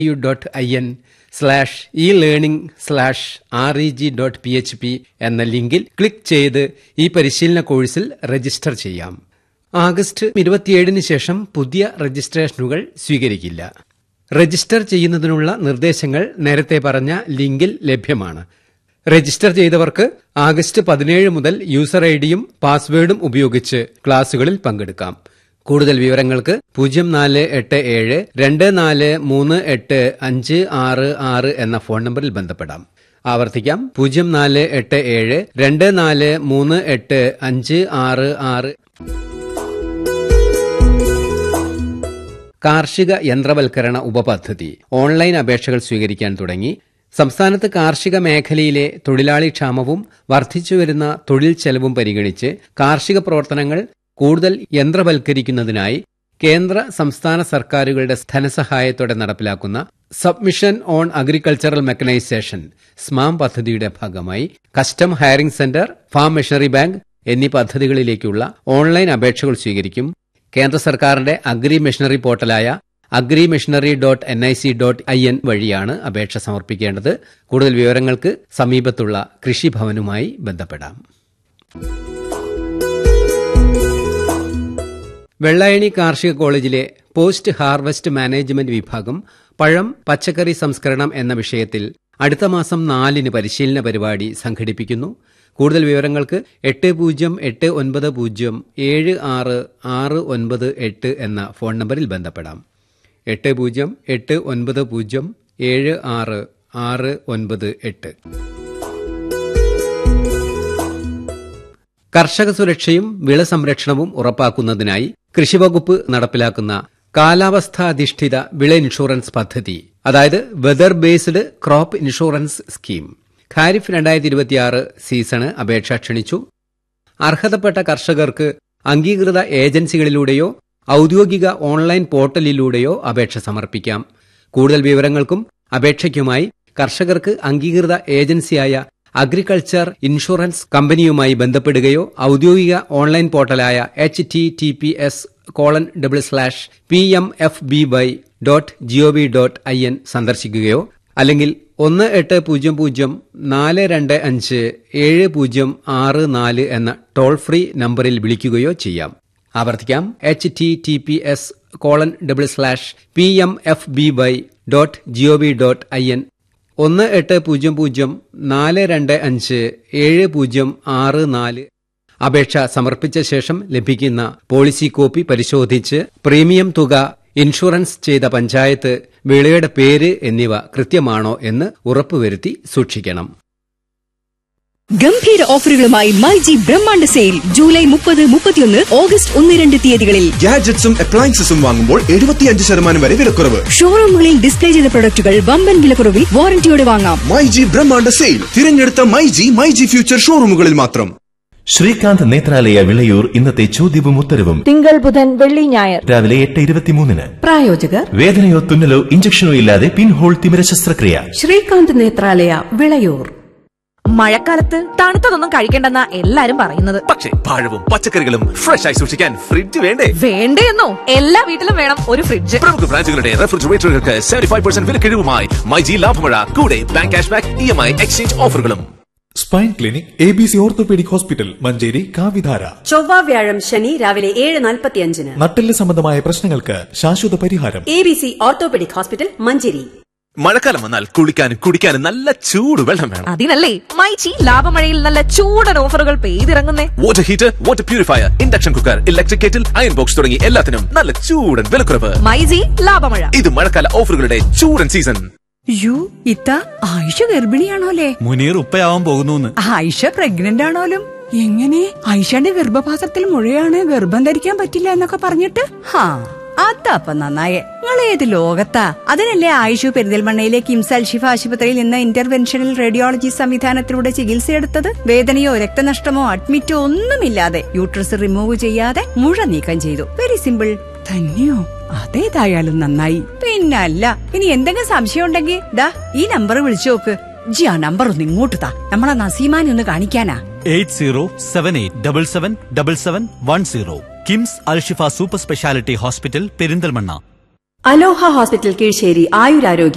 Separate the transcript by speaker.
Speaker 1: U dot I N slash E learning slash R E G dot P H P എന്ന ലിങ്കിൽ click ചെയ്ത് ഈ പരിശീലന കോഴ്സിൽ രജിസ്റ്റർ ചെയ്യാം ആഗസ്റ്റ് ഇരുപത്തിയേഴിന് ശേഷം പുതിയ രജിസ്ട്രേഷനുകൾ സ്വീകരിക്കില്ല രജിസ്റ്റർ ചെയ്യുന്നതിനുള്ള നിർദ്ദേശങ്ങൾ നേരത്തെ പറഞ്ഞ ലിങ്കിൽ ലഭ്യമാണ് രജിസ്റ്റർ ചെയ്തവർക്ക് ആഗസ്റ്റ് പതിനേഴ് മുതൽ യൂസർ ഐ ഡിയും പാസ്വേഡും ഉപയോഗിച്ച് ക്ലാസുകളിൽ പങ്കെടുക്കാം കൂടുതൽ വിവരങ്ങൾക്ക് പൂജ്യം നാല് എട്ട് ഏഴ് രണ്ട് നാല് മൂന്ന് എട്ട് അഞ്ച് ആറ് ആറ് എന്ന ഫോൺ നമ്പറിൽ ബന്ധപ്പെടാം ആവർത്തിക്കാം പൂജ്യം നാല് എട്ട് ഏഴ് രണ്ട് നാല് മൂന്ന് എട്ട് അഞ്ച് ആറ് ആറ് കാർഷിക യന്ത്രവൽക്കരണ ഉപപദ്ധതി ഓൺലൈൻ അപേക്ഷകൾ സ്വീകരിക്കാൻ തുടങ്ങി സംസ്ഥാനത്ത് കാർഷിക മേഖലയിലെ തൊഴിലാളി ക്ഷാമവും വർദ്ധിച്ചുവരുന്ന തൊഴിൽ ചെലവും പരിഗണിച്ച് കാർഷിക പ്രവർത്തനങ്ങൾ കൂടുതൽ യന്ത്രവൽക്കരിക്കുന്നതിനായി കേന്ദ്ര സംസ്ഥാന സർക്കാരുകളുടെ ധനസഹായത്തോടെ നടപ്പിലാക്കുന്ന submission on agricultural mechanisation SMAM പദ്ധതിയുടെ ഭാഗമായി custom hiring centre farm machinery bank എന്നീ പദ്ധതികളിലേക്കുള്ള ഓൺലൈൻ അപേക്ഷകൾ സ്വീകരിക്കും കേന്ദ്ര സർക്കാരിന്റെ അഗ്രി മെഷീനറി പോർട്ടലായ agri machinery dot N I C dot I N വഴിയാണ് അപേക്ഷ സമർപ്പിക്കേണ്ടത് കൂടുതൽ വിവരങ്ങൾക്ക് സമീപത്തുള്ള കൃഷിഭവനുമായി ബന്ധപ്പെടാം വെള്ളായണി കാർഷിക കോളേജിലെ പോസ്റ്റ് ഹാർവസ്റ്റ് മാനേജ്മെന്റ് വിഭാഗം പഴം പച്ചക്കറി സംസ്കരണം എന്ന വിഷയത്തിൽ അടുത്ത മാസം നാലിന് പരിശീലന പരിപാടി സംഘടിപ്പിക്കുന്നു കൂടുതൽ വിവരങ്ങൾക്ക് എട്ട് പൂജ്യം എട്ട് ഒൻപത് പൂജ്യം ഏഴ് ആറ് ആറ് ഒൻപത് എട്ട് എന്ന ഫോൺ നമ്പറിൽ ബന്ധപ്പെടാം എട്ട് പൂജ്യം എട്ട് ഒൻപത് പൂജ്യം ഏഴ് ആറ് ആറ് ഒൻപത് എട്ട് കർഷക സുരക്ഷയും വിള സംരക്ഷണവും ഉറപ്പാക്കുന്നതിനായി കൃഷിവകുപ്പ് നടപ്പിലാക്കുന്ന കാലാവസ്ഥാധിഷ്ഠിത വിള ഇൻഷുറൻസ് പദ്ധതി അതായത് weather based crop insurance scheme kharif രണ്ടായിരത്തി ഇരുപത്തിയാറ് സീസണ് അപേക്ഷ ക്ഷണിച്ചു അർഹതപ്പെട്ട കർഷകർക്ക് അംഗീകൃത ഏജൻസികളിലൂടെയോ ഔദ്യോഗിക ഓൺലൈൻ പോർട്ടലിലൂടെയോ അപേക്ഷ സമർപ്പിക്കാം കൂടുതൽ വിവരങ്ങൾക്കും അപേക്ഷയ്ക്കുമായി കർഷകർക്ക് അംഗീകൃത ഏജൻസിയായ അഗ്രികൾച്ചർ ഇൻഷുറൻസ് കമ്പനിയുമായി ബന്ധപ്പെടുകയോ ഔദ്യോഗിക ഓൺലൈൻ പോർട്ടലായ H T T P S colon double slash P M F B Y dot GOV dot I N സന്ദർശിക്കുകയോ അല്ലെങ്കിൽ ഒന്ന് എട്ട് പൂജ്യം പൂജ്യം നാല് രണ്ട് അഞ്ച് ഏഴ് പൂജ്യം ആറ് നാല് എന്ന ടോൾ ഫ്രീ നമ്പറിൽ വിളിക്കുകയോ ചെയ്യാം ആവർത്തിക്കാം H T T P S colon double slash P M F B Y dot GOV dot I N ഒന്ന് എട്ട് പൂജ്യം പൂജ്യം നാല് രണ്ട് അഞ്ച് ഏഴ് പൂജ്യം ആറ് നാല് അപേക്ഷ സമർപ്പിച്ച ശേഷം ലഭിക്കുന്ന പോളിസി കോപ്പി പരിശോധിച്ച് പ്രീമിയം തുക ഇൻഷുറൻസ് ചെയ്ത പഞ്ചായത്ത് വിളയുടെ പേര് എന്നിവ കൃത്യമാണോ എന്ന് ഉറപ്പുവരുത്തി സൂക്ഷിക്കണം
Speaker 2: ഗംഭീര ഓഫറുകളുമായി മൈജി ബ്രഹ്മാണ്ഡ സെയിൽ ജൂലൈ മുപ്പത് മുപ്പത്തിയൊന്ന് ഓഗസ്റ്റ് ഒന്ന് രണ്ട് തീയതികളിൽ
Speaker 3: ഗാഡ്ജറ്റ്സും അപ്ലയൻസസും വാങ്ങുമ്പോൾ എഴുപത്തിയഞ്ച് ശതമാനം വരെ വിലക്കുറവ്
Speaker 2: ഷോറൂമുകളിൽ ഡിസ്പ്ലേ ചെയ്ത പ്രൊഡക്റ്റുകൾ വമ്പൻ വിലക്കുറവിൽ വാറന്റിയോടെ വാങ്ങാം
Speaker 3: മൈ ജി ബ്രഹ്മാണ്ഡ സെയിൽ തിരഞ്ഞെടുത്ത my G my G future ഷോറൂമുകളിൽ മാത്രം
Speaker 4: ശ്രീകാന്ത് നേത്രാലയ വിളയൂർ ഇന്നത്തെ ചോദ്യവും ഉത്തരവും
Speaker 5: തിങ്കൾ ബുധൻ വെള്ളി ഞായർ
Speaker 4: രാവിലെ എട്ട് ഇരുപത്തിമൂന്നിന്
Speaker 5: പ്രായോജകർ
Speaker 4: വേദനയോ തുന്നലോ ഇഞ്ചക്ഷനോ ഇല്ലാതെ പിൻഹോൾ തിമിര ശസ്ത്രക്രിയ
Speaker 5: ശ്രീകാന്ത് നേത്രാലയ വിളയൂർ
Speaker 6: മഴക്കാലത്ത് തണുത്തതൊന്നും കഴിക്കണ്ടെന്നാ എല്ലാരും പറയുന്നത്
Speaker 7: പക്ഷേ പഴവും പച്ചക്കറികളും ഫ്രഷ് ആയി സൂക്ഷിക്കാൻ ഫ്രിഡ്ജ് വേണ്ടേ
Speaker 6: വേണ്ടേന്നോ എല്ലാ വീട്ടിലും വേണം ഒരു ഫ്രിഡ്ജ്
Speaker 7: പ്രമുഖ ബ്രാൻഡുകളുടെ റെഫ്രിജറേറ്ററുകൾക്ക് സെവന്റി ഫൈവ് പെർസെന്റ് വിലക്കിഴിവുമായി മൈജി ലാഭമഴ കൂടെ bank cash back E M I exchange ഓഫറുകളും
Speaker 8: spine clinic A B C orthopaedic hospital Manjeri Kavidhara
Speaker 9: ചൊവ്വ വ്യാഴം ശനി രാവിലെ ഏഴ് നാൽപ്പത്തിയഞ്ചിന്
Speaker 8: നട്ടെല്ല് സംബന്ധമായ പ്രശ്നങ്ങൾക്ക് ശാശ്വത പരിഹാരം
Speaker 9: A B C orthopaedic hospital Manjeri
Speaker 7: മഴക്കാലം വന്നാൽ കുളിക്കാനും കുടിക്കാനും നല്ല ചൂട് വെള്ളം വേണം
Speaker 6: അതിനല്ലേ മൈച്ചി ലാഭമഴയിൽ നല്ല ചൂടൻ ഓഫറുകൾ പെയ്തിറങ്ങുന്നേ
Speaker 7: water heater water purifier induction cooker electric kettle iron box തുടങ്ങി എല്ലാത്തിനും നല്ല ചൂടൻ വിലക്കുറവ്
Speaker 6: മൈജി ലാഭമഴ
Speaker 7: ഇത് മഴക്കാല ഓഫറുകളുടെ ചൂടൻ സീസൺ
Speaker 10: യു ഇത്ത ആയിഷ ഗർഭിണിയാണോലേ
Speaker 11: മുനീർ ഉപ്പയാവാൻ പോകുന്നു
Speaker 10: ആയിഷ പ്രഗ്നന്റ് ആണോലും എങ്ങനെ ആയിഷയുടെ ഗർഭപാത്രത്തിൽ മുഴയാണ് ഗർഭം ധരിക്കാൻ പറ്റില്ല എന്നൊക്കെ പറഞ്ഞിട്ട് ഹാ അതപ്പ നന്നായേ നിങ്ങൾ ഏത് ലോകത്താ അതിനല്ലേ ആയിഷു പെരിന്തൽമണ്ണയിലെ കിംസ് അൽഷിഫ ആശുപത്രിയിൽ നിന്ന് ഇന്റർവെൻഷണൽ റേഡിയോളജി സംവിധാനത്തിലൂടെ ചികിത്സയെടുത്തത് വേദനയോ രക്തനഷ്ടമോ അഡ്മിറ്റോ ഒന്നുമില്ലാതെ യൂട്രസ് റിമൂവ് ചെയ്യാതെ മുഴ നീക്കം ചെയ്തു വെരി സിമ്പിൾ തന്നെയോ അതേതായാലും നന്നായി പിന്നല്ല ഇനി എന്തെങ്കിലും സംശയം ഉണ്ടെങ്കിൽ ദാ ഈ നമ്പർ വിളിച്ചു നോക്ക് ജി ആ നമ്പർ ഒന്ന് ഇങ്ങോട്ട് താ നമ്മളെ നസീമാനെ ഒന്ന് കാണിക്കാനാ
Speaker 11: eight zero seven eight double seven double seven one zero KIMS Alshifa super speciality hospital Perinthalmanna
Speaker 9: Aloha hospital Keezhisseri ആയുരാരോഗ്യം